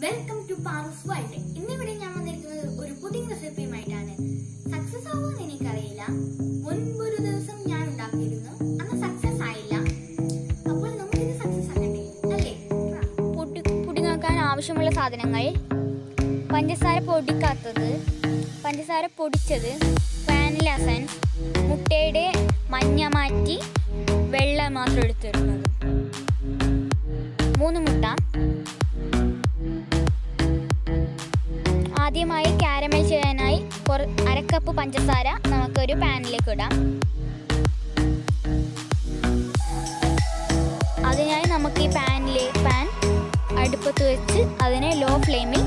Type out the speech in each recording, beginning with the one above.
Welcome to പാറസ് world ഇന്നിവിടെ ഞാൻ വന്നിരിക്കുന്നത് ഒരു പുതിയ റെസിപ്പിയുമായിട്ടാണ് സക്സസ് ആവുമെന്ന് എനിക്കറിയില്ല മുൻപൊരു ദിവസം ഞാൻ ഉണ്ടാക്കിയിരുന്നു അന്ന് സക്സസ് ആയില്ല അപ്പോൾ നമുക്കിത് സക്സസ് ആകണ്ടേ അല്ലേ പുടി പുഡിങ്ങാക്കാൻ ആവശ്യമുള്ള സാധനങ്ങൾ പഞ്ചസാര പൊടിക്കാത്തത് പഞ്ചസാര പൊടിച്ചത് വാനില എസൻസ് മുട്ടയുടെ മഞ്ഞ മാറ്റി വെള്ളം മാത്രം എടുത്തിരുന്നത് മൂന്ന് മുട്ട ആദ്യമായി കാരമൽ ചെയ്യാനായി കുറ അരക്കപ്പ് പഞ്ചസാര നമുക്കൊരു പാനിലേക്ക് ഇടാം അതിനായി നമുക്ക് ഈ പാനിലെ പാൻ അടുപ്പത്ത് വെച്ച് അതിനെ ലോ ഫ്ലെയിമിൽ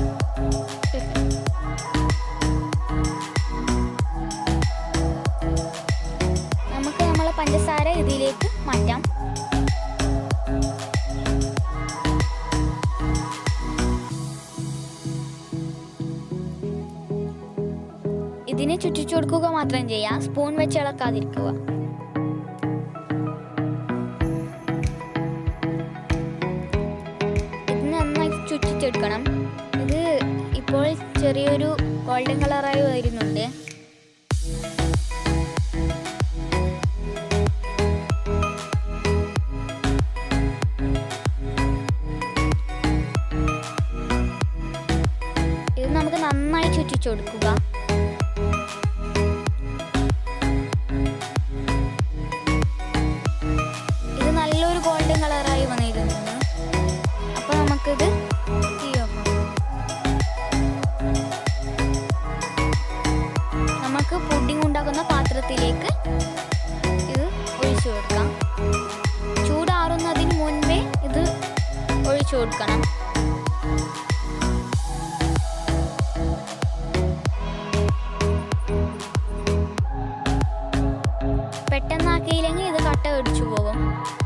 നമുക്ക് നമ്മളെ പഞ്ചസാര ഇതിലേക്ക് മാറ്റാം ഇതിനെ ചുറ്റിച്ചു കൊടുക്കുക മാത്രം ചെയ്യാം സ്പൂൺ വെച്ച് ഇളക്കാതിരിക്കുക ഇത് നന്നായി ചുറ്റിച്ചെടുക്കണം ഇത് ഇപ്പോൾ ചെറിയൊരു ഗോൾഡൻ കളറായി വരുന്നുണ്ട് ഇത് നമുക്ക് നന്നായി ചുറ്റിച്ചു കൊടുക്കുക ഇത് നല്ലൊരു ഗോൾഡൻ കളറായി വന്നിരുന്നു അപ്പൊ നമുക്കിത് തീ ഓഫ് ആക്കാം. നമുക്ക് പുഡിംഗ് ഉണ്ടാക്കുന്ന പാത്രത്തിലേക്ക് ഇത് ഒഴിച്ചു കൊടുക്കാം ചൂടാറുന്നതിന് മുൻപേ ഇത് ഒഴിച്ചു കൊടുക്കണം പെട്ടെന്നാക്കിയില്ലെങ്കിൽ ഇത് കട്ട പിടിച്ചു പോകും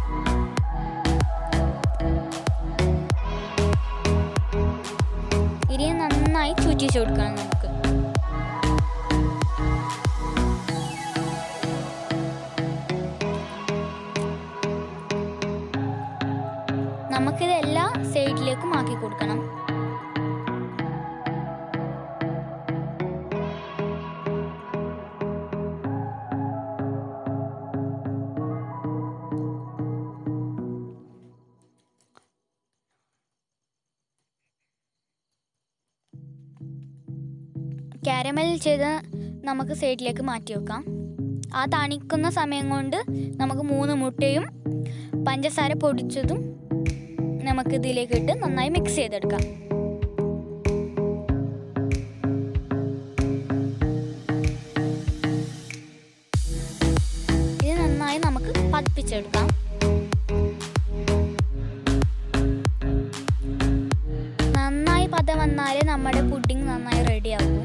ഇനി നന്നായി ചുറ്റിച്ചു കൊടുക്കണം നമുക്ക് നമുക്കിത് എല്ലാ സൈഡിലേക്കും ആക്കി കൊടുക്കണം കാരമൽ ചെയ്ത് നമുക്ക് സൈഡിലേക്ക് മാറ്റി വെക്കാം ആ തണിക്കുന്ന സമയം കൊണ്ട് നമുക്ക് മൂന്ന് മുട്ടയും പഞ്ചസാര പൊടിച്ചതും നമുക്ക് ഇതിലേക്ക് ഇട്ട് നന്നായി മിക്സ് ചെയ്തെടുക്കാം ഇത് നന്നായി നമുക്ക് പതിപ്പിച്ചെടുക്കാം നന്നായി പത വന്നാലേ നമ്മുടെ പുഡിംഗ് നന്നായി റെഡിയാകും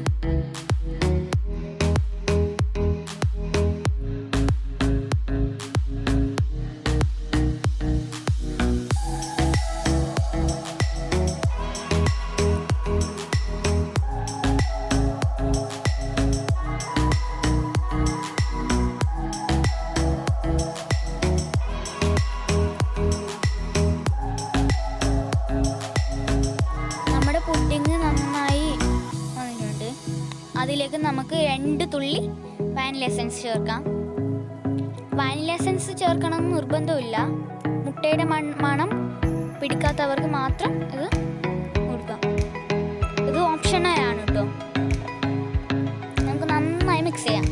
നമ്മുടെ പുഡിങ് നന്നായി വന്നിട്ടുണ്ട് അതിലേക്ക് നമുക്ക് രണ്ട് തുള്ളി വാനില എസൻസ് ചേർക്കാം വാനില എസൻസ് ചേർക്കണം എന്ന് നിർബന്ധമില്ല മുട്ടയുടെ മൺ- മണം പിടിക്കാത്തവർക്ക് മാത്രം ഇത് കൊടുക്കാം ഇത് ഓപ്ഷണലാണ് കേട്ടോ നമുക്ക് നന്നായി മിക്സ് ചെയ്യാം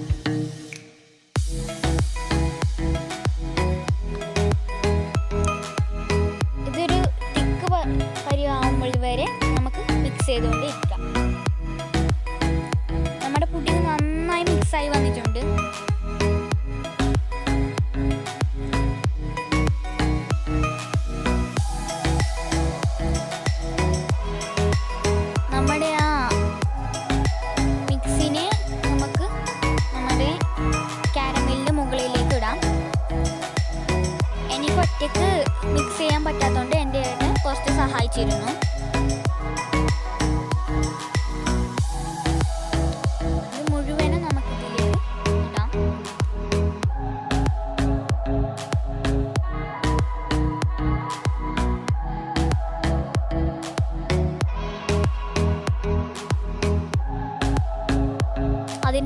ഇതൊരു തിക്ക് പരിവാകുമ്പോൾ വരെ നമുക്ക് മിക്സ് ചെയ്തുകൊണ്ട് ഇരിക്കാം നമ്മുടെ പുഡിങ് നന്നായി മിക്സ് ആയി വന്നിട്ടുണ്ട് നമ്മുടെ ആ മിക്സിനെ നമുക്ക് നമ്മുടെ കാരമലിന്റെ മുകളിലേക്ക് ഇടാം എനിക്ക് ഒറ്റയ്ക്ക് മിക്സ് ചെയ്യാൻ പറ്റാത്തതുകൊണ്ട് എൻ്റെ ഏട്ടൻ കുറച്ച് സഹായിച്ചിരുന്നു ഇത് മുഴുവനും നമുക്ക് ഇതിലേക്ക് ഇടാം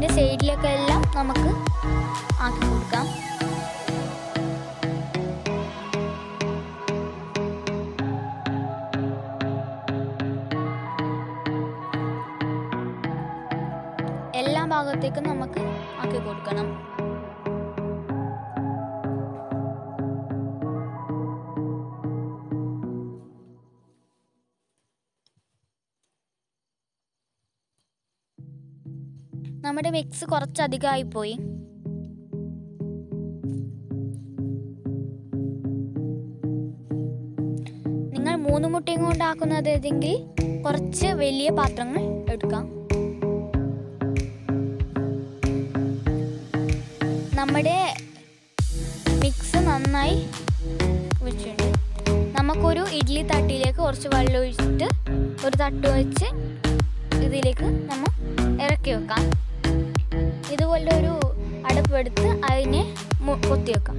ഇതിൻ്റെ സൈഡിലൊക്കെ എല്ലാം നമുക്ക് ആക്കി കൊടുക്കാം എല്ലാ ഭാഗത്തേക്കും നമുക്ക് ആക്കി കൊടുക്കണം നമ്മുടെ മിക്സ് കുറച്ചധികമായി പോയി നിങ്ങൾ മൂന്ന് മുട്ടയും കൊണ്ടാക്കുന്നത് ഏതെങ്കിൽ കുറച്ച് വലിയ പാത്രങ്ങൾ എടുക്കാം നമ്മുടെ മിക്സ് നന്നായി വെച്ചിട്ടുണ്ട് നമുക്കൊരു ഇഡ്ഡലി തട്ടിലേക്ക് കുറച്ച് വെള്ളം ഒഴിച്ചിട്ട് ഒരു തട്ട് വെച്ച് ഇതിലേക്ക് നമ്മൾ ഇറക്കി വെക്കാം ഇതുപോലെ ഒരു അടപ്പെടുത്ത് അതിനെ മു- കൊത്തി വെക്കാം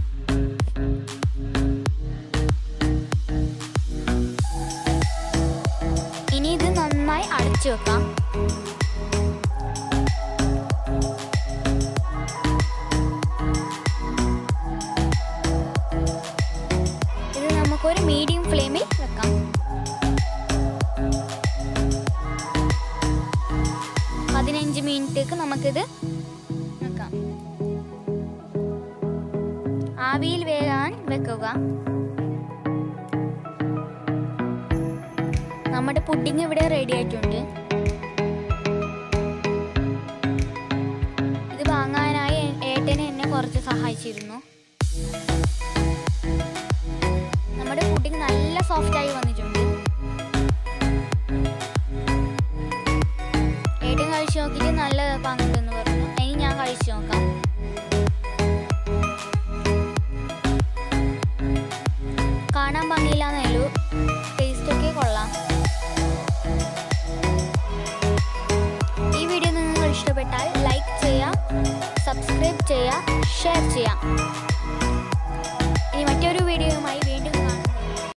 ഇനി ഇത് നന്നായി അടച്ചു വെക്കാം ഇത് നമുക്കൊരു മീഡിയം ഫ്ലെയിമിൽ വെക്കാം പതിനഞ്ച് മിനിറ്റേക്ക് നമുക്കിത് വെക്കാം ആവിയിൽ വേകാൻ വെക്കുക നമ്മുടെ പുഡിംഗ് ഇവിടെ റെഡി ആയിട്ടുണ്ട് ഇത് വാങ്ങാനായി ഏ- ഏട്ടനെ എന്നെ കുറച്ച് സഹായിച്ചിരുന്നു നമ്മുടെ പുഡിംഗ് നല്ല സോഫ്റ്റ് ആയി വന്നിട്ടുണ്ട് ഏട്ടൻ കഴിച്ചു നോക്കിയിട്ട് നല്ല പങ്കുണ്ടെന്ന് പറഞ്ഞു ഇനി ഞാൻ കഴിച്ചു നോക്കാം കാണാൻ ഭംഗിയില്ലാന്നല്ലോ ടേസ്റ്റ് ഒക്കെ കൊള്ളാം ഈ വീഡിയോ നിങ്ങൾക്ക് ഇഷ്ടപ്പെട്ടാൽ ലൈക്ക് ചെയ്യാം സബ്സ്ക്രൈബ് ചെയ്യാം ഷെയർ ചെയ്യാം